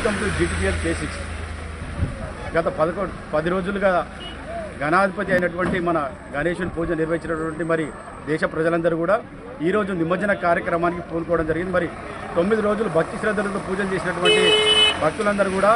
welcome to GTPL K six గత పదకొండు పది రోజులుగా గణాధిపతి అయినటువంటి మన గణేశుని పూజ నిర్వహించినటువంటి మరి దేశ ప్రజలందరూ కూడా ఈరోజు నిమజ్జన కార్యక్రమానికి పూనుకోవడం జరిగింది మరి తొమ్మిది రోజులు భక్తి శ్రద్ధలతో పూజలు చేసినటువంటి భక్తులందరూ కూడా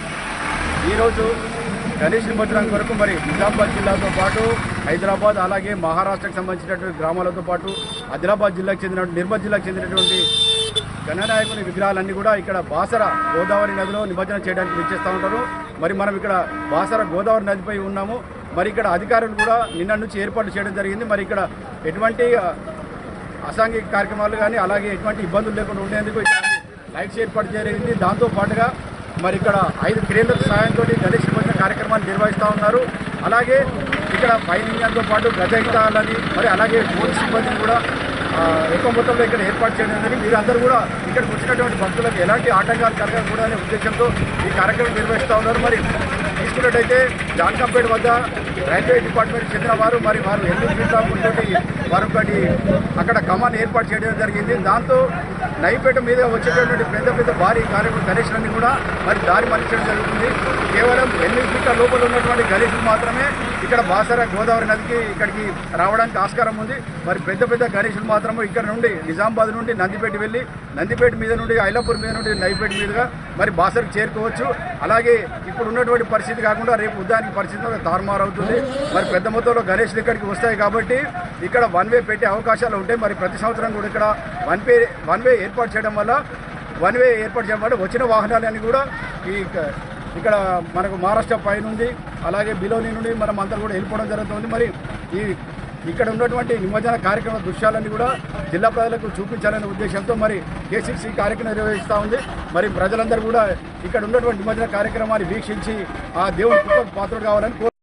ఈరోజు గణేష్ నిమజ్జనం కొరకు మరి నిజామాబాద్ జిల్లాతో పాటు హైదరాబాద్ అలాగే మహారాష్ట్రకు సంబంధించినటువంటి గ్రామాలతో పాటు ఆదిలాబాద్ జిల్లాకు చెందిన నిర్మల్ జిల్లాకు చెందినటువంటి గణనాయకుని విగ్రహాలన్నీ కూడా ఇక్కడ బాసర గోదావరి నదిలో నిమజ్జనం చేయడానికి విచ్చేస్తూ ఉంటారు మరి మనం ఇక్కడ బాసర గోదావరి నదిపై ఉన్నాము మరి ఇక్కడ అధికారులు కూడా నిన్న నుంచి ఏర్పాటు చేయడం జరిగింది మరి ఇక్కడ ఎటువంటి ఆ, అసాంఘిక కార్యక్రమాలు కానీ అలాగే ఎటువంటి ఇబ్బందులు లేకుండా ఉండేందుకు ఇక్కడ లైట్స్ ఏర్పాటు జరిగింది దాంతో పాటుగా మరి ఇక్కడ ఐదు క్రేన్ల సహాయంతో గణేష్ నిమజ్జన కార్యక్రమాన్ని నిర్వహిస్తూ ఉన్నారు అలాగే ఇక్కడ ఫైర్ ఇంజన్తో పాటు గజహితాలని మరి అలాగే పోలీస్ సిబ్బందిని కూడా ఆ, ఎక్కువ మొత్తంలో ఇక్కడ ఏర్పాటు చేయడం జరిగింది వీరందరూ కూడా ఇక్కడికి వచ్చినటువంటి భక్తులకు ఎలాంటి ఆటంకాలు కలగకూడదు అనే ఉద్దేశంతో ఈ కార్యక్రమం నిర్వహిస్తూ ఉన్నారు మరి తీసుకున్నట్టయితే జాన్కంపేట వద్ద రైల్వే డిపార్ట్మెంట్ చెందిన వారు మరి వారు ఎనిమిది తోటి వారు ఒకటి అక్కడ కమాన్ ఏర్పాటు చేయడం జరిగింది దాంతో నైపేట మీద వచ్చేటటువంటి పెద్ద పెద్ద భారీ కార్యక్రమం గణేష్లన్నీ కూడా మరి దారి మళ్లించడం జరుగుతుంది కేవలం ఎనిమిది ఫీట్ల లోపల ఉన్నటువంటి గణేషులు మాత్రమే ఇక్కడ బాసర గోదావరి నదికి ఇక్కడికి రావడానికి ఆస్కారం ఉంది మరి పెద్ద పెద్ద గణేషులు మాత్రము ఇక్కడ నుండి నిజామాబాద్ నుండి నందిపేట వెళ్ళి నందిపేట మీద నుండి ఐలాపూర్ మీద నుండి నైపేట మీదుగా మరి బాసరకు చేరుకోవచ్చు అలాగే ఇప్పుడు ఉన్నటువంటి పరిస్థితి కాకుండా రేపు ఉద్యానికి పరిస్థితి తారుమారు అవుతుంది మరి పెద్ద మొత్తంలో గణేష్లు ఇక్కడికి వస్తాయి కాబట్టి ఇక్కడ వన్ వే పెట్టే అవకాశాలు ఉంటాయి మరి ప్రతి సంవత్సరం కూడా ఇక్కడ వన్ వే వన్ వే ఏర్పాటు చేయడం వల్ల వన్ వే ఏర్పాటు చేయడం వల్ల వచ్చిన వాహనాలన్నీ కూడా ఈ క- ఇక్కడ మనకు మహారాష్ట్ర పై నుండి అలాగే బిలోని నుండి మనం అంతా కూడా వెళ్ళిపోవడం జరుగుతుంది మరి ఈ ఇక్కడ ఉన్నటువంటి నిమజ్జన కార్యక్రమ దృశ్యాలన్నీ కూడా జిల్లా ప్రజలకు చూపించాలనే ఉద్దేశంతో మరి కేసీసీ కార్యక్రమం నిర్వహిస్తూ ఉంది మరి ప్రజలందరూ కూడా ఇక్కడ ఉన్నటువంటి నిమజ్జన కార్యక్రమాన్ని వీక్షించి ఆ దేవుడి కృపకు పాత్రలు కావాలని కోరు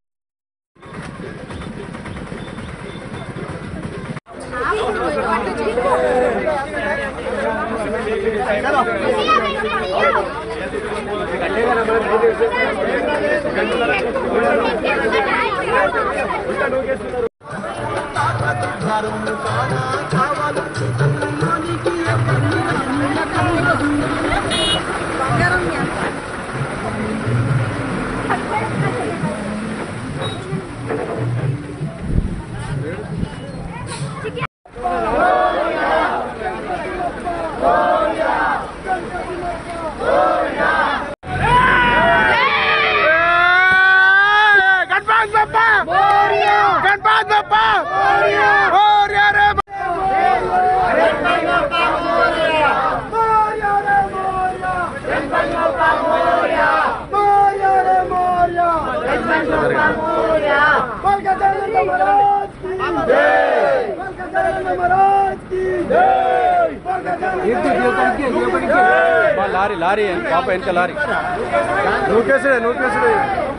गणपत बाप्पा गणपत बाप्पा मोरया रे లారీ లారీ పాప వెనక లారీ నూకేసుడే నూకేసుడే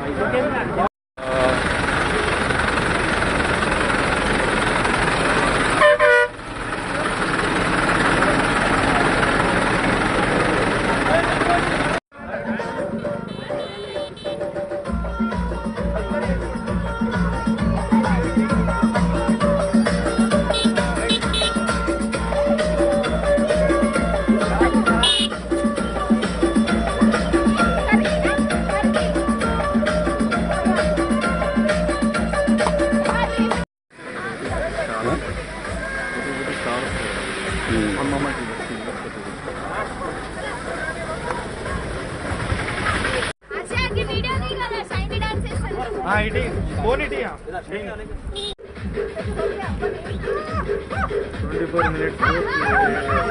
अच्छा की वीडियो नहीं कर रहा साइड डांस है हाँ इटी फोन इटी ट्वेंटी फोर मिनट्स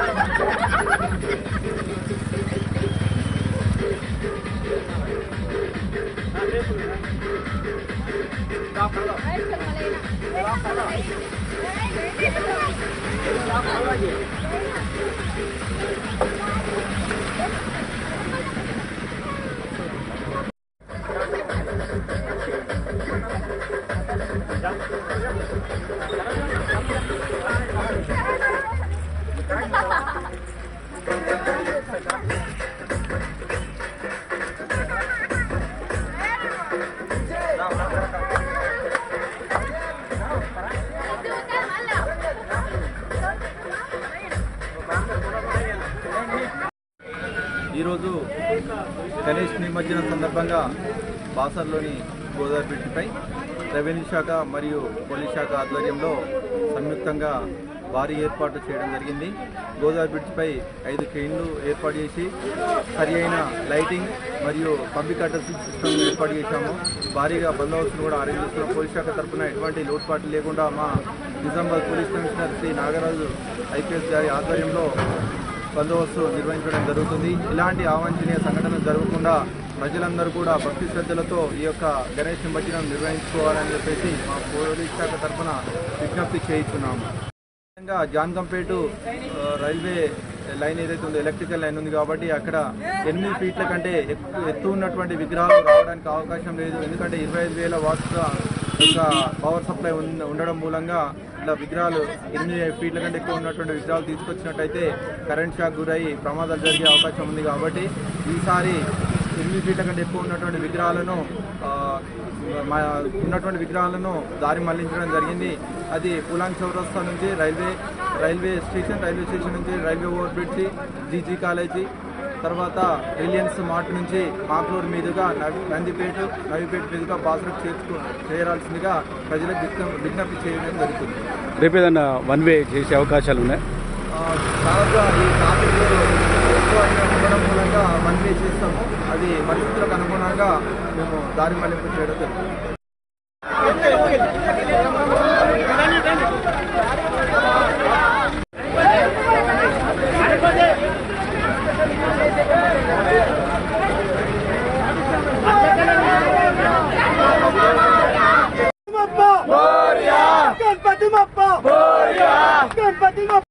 ఈరోజు గణేష్ నిమజ్జనం సందర్భంగా బాసర్లోని గోదావరి బ్రిడ్జిపై రెవెన్యూ శాఖ మరియు పోలీస్ శాఖ ఆధ్వర్యంలో సంయుక్తంగా భారీ ఏర్పాటు చేయడం జరిగింది గోదావరి బ్రిడ్జిపై ఐదు క్రెయిన్లు ఏర్పాటు చేసి సరి అయిన లైటింగ్ మరియు పబ్లిక్ అడ్రస్ సిస్టమ్ ఏర్పాటు చేశాము భారీగా బందోబస్తును కూడా అరేంజ్ చేస్తున్నాం పోలీస్ శాఖ తరఫున ఎటువంటి లోటుపాట్లు లేకుండా మా Nizamabad police commissioner Shri Nagaraju IPS గారి ఆధ్వర్యంలో బందోబస్తు నిర్వహించడం జరుగుతుంది ఇలాంటి అవాంఛనీయ సంఘటనలు జరగకుండా ప్రజలందరూ కూడా భక్తి శ్రద్ధలతో ఈ యొక్క గణేష్ నిమజ్జనం నిర్వహించుకోవాలని చెప్పేసి మా పోలీస్ శాఖ తరఫున విజ్ఞప్తి చేయించున్నాము ముఖ్యంగా జాన్కంపేట ఆ, రైల్వే లైన్ ఏదైతే ఉందో ఎలక్ట్రికల్ లైన్ ఉంది కాబట్టి అక్కడ ఎనిమిది ఫీట్ల కంటే ఎక్కువ ఎత్తు ఉన్నటువంటి విగ్రహాలు రావడానికి అవకాశం లేదు ఎందుకంటే ఇరవై ఐదు వేల వాట్స్ యొక్క పవర్ సప్లై ఉన్న- ఉండడం మూలంగా ఇలా విగ్రహాలు ఎనిమిది ఫీట్ల కంటే ఎక్కువ ఉన్నటువంటి విగ్రహాలు తీసుకొచ్చినట్టయితే కరెంట్ షాక్ గురై ప్రమాదాలు జరిగే అవకాశం ఉంది కాబట్టి ఈసారి ఎనిమిది ఫీట్ల కంటే ఎక్కువ ఉన్నటువంటి విగ్రహాలను ఆ, మా ఉన్నటువంటి విగ్రహాలను దారి మళ్లించడం జరిగింది అది పులాంగ్ చౌరస్తా నుంచి railway railway station railway station నుంచి railway over bridge GG college తర్వాత రిలయన్స్ మార్ట్ నుంచి మాక్లూరు మీదుగా నవి- నందిపేట నవిపేట మీదుగా బాసరకు చేర్చుకు చేరాల్సిందిగా ప్రజలకు విజ్ఞ- విజ్ఞప్తి చేయడం జరుగుతుంది రేపు ఏదన్నా వన్ వే చేసే అవకాశాలు ఉన్నాయి ఆ, దాదాపుగా ఈ ట్రాఫిక్ ఎక్కువ అయిన ఉండడం మూలంగా వన్ వే చేస్తాము అది పరిస్థితులకు అనుగుణంగా మేము దారి మళ్లింపు చేయడం జరుగుతుంది గణపతి మప్ప గణపతి మప్ప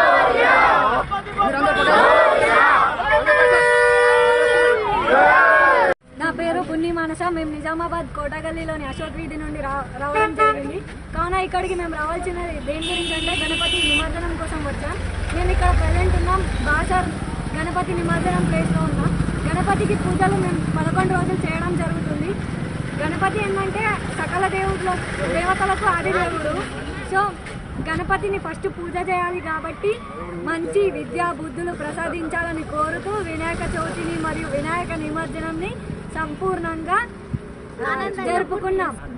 నా పేరు పున్ని మానస మేము నిజామాబాద్ కోటగల్లీలోని అశోక్ వీధి నుండి రా రావడం జరిగింది కావున ఇక్కడికి మేము రావాల్సినది దేని గురించి అంటే గణపతి నిమజ్జనం కోసం వచ్చాం నేను ఇక్కడ ప్రజెంట్ ఉన్నాం బాసర్ గణపతి నిమజ్జనం ప్లేస్లో ఉన్నాం గణపతికి పూజలు మేము పదకొండు రోజులు చేయడం జరుగుతుంది గణపతి ఏంటంటే సకల దేవుళ్ళ దేవతలకు ఆది దేవుడు సో గణపతిని ఫస్ట్ పూజ చేయాలి కాబట్టి మంచి విద్యా బుద్ధులు ప్రసాదించాలని కోరుతూ వినాయక చవితిని మరియు వినాయక నిమజ్జనంని సంపూర్ణంగా జరుపుకున్నాం